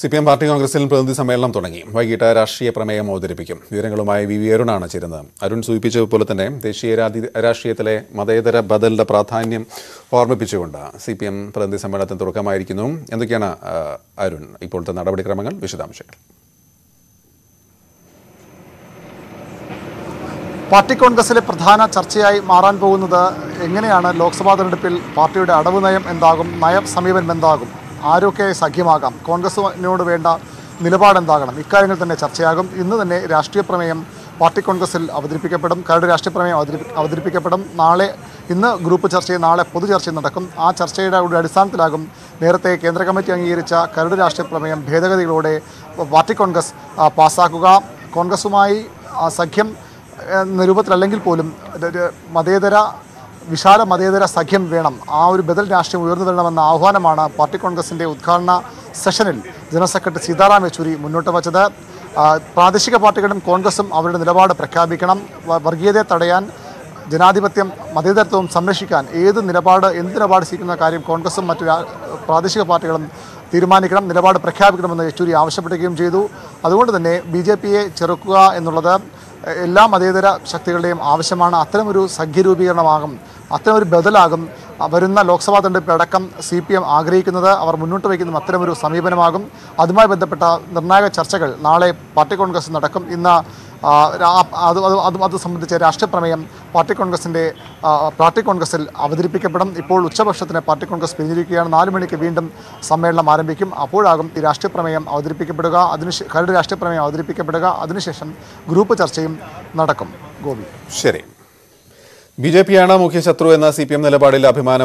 C P M party കോൺഗ്രസിൽ പ്രതിനിധി സമ്മേളനം തുടങ്ങി വൈകിട്ട് രാഷ്ട്രീയ പ്രമേയം അവതരിപ്പിക്കും വിവരങ്ങളുമായി വി വി അരുണാണ് ചേരുന്നത് അരുൺ സൂചിപ്പിച്ചതുപോലെ തന്നെ ദേശീയ രാതി- രാഷ്ട്രീയത്തിലെ മതേതര ബദലിന്റെ പ്രാധാന്യം ഓർമ്മിപ്പിച്ചുകൊണ്ട് സി പി എം പ്രതിനിധി സമ്മേളനത്തിന് തുടക്കമായിരിക്കുന്നു എന്തൊക്കെയാണ് ആ, അരുൺ ഇപ്പോഴത്തെ നടപടിക്രമങ്ങൾ വിശദാംശങ്ങൾ പാർട്ടി കോൺഗ്രസിലെ പ്രധാന ചർച്ചയായി മാറാൻ പോകുന്നത് എങ്ങനെയാണ് ലോക്സഭാ തെരഞ്ഞെടുപ്പിൽ പാർട്ടിയുടെ അടവ് നയം എന്താകും നയ സമീപനം എന്താകും ആരൊക്കെ സഖ്യമാകാം കോൺഗ്രസിനോട് വേണ്ട നിലപാട് എന്താകണം ഇക്കാര്യങ്ങൾ തന്നെ ചർച്ചയാകും ഇന്ന് തന്നെ രാഷ്ട്രീയ പ്രമേയം പാർട്ടി കോൺഗ്രസിൽ അവതരിപ്പിക്കപ്പെടും കരട് രാഷ്ട്രീയ പ്രമേയം അവതരിപ്പി അവതരിപ്പിക്കപ്പെടും നാളെ ഇന്ന് ഗ്രൂപ്പ് ചർച്ചയും നാളെ പൊതു ചർച്ചയും നടക്കും ആ ചർച്ചയുടെ ഒരു അടിസ്ഥാനത്തിലാകും നേരത്തെ കേന്ദ്ര കമ്മിറ്റി അംഗീകരിച്ച കരട് രാഷ്ട്രീയ പ്രമേയം ഭേദഗതികളോടെ പാർട്ടി കോൺഗ്രസ് ആ, പാസ്സാക്കുക കോൺഗ്രസുമായി ആ, സഖ്യം എന്ന രൂപത്തിലല്ലെങ്കിൽ പോലും ഇത് ഒരു മതേതര വിശാല മതേതര സഖ്യം വേണം ആ ഒരു ബദൽ രാഷ്ട്രീയം ഉയർന്നു വരണമെന്ന ആഹ്വാനമാണ് പാർട്ടി കോൺഗ്രസിൻ്റെ ഉദ്ഘാടന സെഷനിൽ ജനറൽ സെക്രട്ടറി സീതാറാം യെച്ചൂരി മുന്നോട്ട് വച്ചത് ആ, പ്രാദേശിക പാർട്ടികളും കോൺഗ്രസും അവരുടെ നിലപാട് പ്രഖ്യാപിക്കണം വ- വർഗീയതയെ തടയാൻ ജനാധിപത്യം മതേതരത്വവും സംരക്ഷിക്കാൻ ഏത് നിലപാട് എന്ത് നിലപാട് സ്വീകരിക്കുന്ന കാര്യം കോൺഗ്രസും മറ്റു രാ- പ്രാദേശിക പാർട്ടികളും തീരുമാനിക്കണം നിലപാട് പ്രഖ്യാപിക്കണമെന്ന് യെച്ചൂരി ആവശ്യപ്പെടുകയും ചെയ്തു അതുകൊണ്ട് തന്നെ ബി ജെ പിയെ ചെറുക്കുക എന്നുള്ളത് എല്ലാ മതേതര ശക്തികളുടെയും ആവശ്യമാണ് അത്തരമൊരു സഖ്യരൂപീകരണമാകും അത്തരമൊരു ബദലാകും വരുന്ന ലോക്സഭാ തെരഞ്ഞെടുപ്പിലടക്കം സി പി എം ആഗ്രഹിക്കുന്നത് അവർ മുന്നോട്ട് വയ്ക്കുന്നതും അത്തരമൊരു സമീപനമാകും അതുമായി ബന്ധപ്പെട്ട നിർണായക ചർച്ചകൾ നാളെ പാർട്ടി കോൺഗ്രസ് നടക്കും ഇന്ന് ആ, രാ- അത് അത് അത് അത് സംബന്ധിച്ച രാഷ്ട്രീയ പ്രമേയം പാർട്ടി കോൺഗ്രസിൻ്റെ ആ, പാർട്ടി കോൺഗ്രസിൽ അവതരിപ്പിക്കപ്പെടും ഇപ്പോൾ ഉച്ചപക്ഷത്തിന് പാർട്ടി കോൺഗ്രസ് പിരിഞ്ഞിരിക്കുകയാണ് നാല് മണിക്ക് വീണ്ടും സമ്മേളനം ആരംഭിക്കും അപ്പോഴാകും ഈ രാഷ്ട്രീയ പ്രമേയം അവതരിപ്പിക്കപ്പെടുക അതിന് ശേ- കരട് രാഷ്ട്രീയ പ്രമേയം അവതരിപ്പിക്കപ്പെടുക അതിനുശേഷം ഗ്രൂപ്പ് ചർച്ചയും നടക്കും ഗോപി ശരി ബി ജെ പിയാണ് മുഖ്യ ശത്രു എന്ന സി പി എം നിലപാടിൽ അഭിമാനം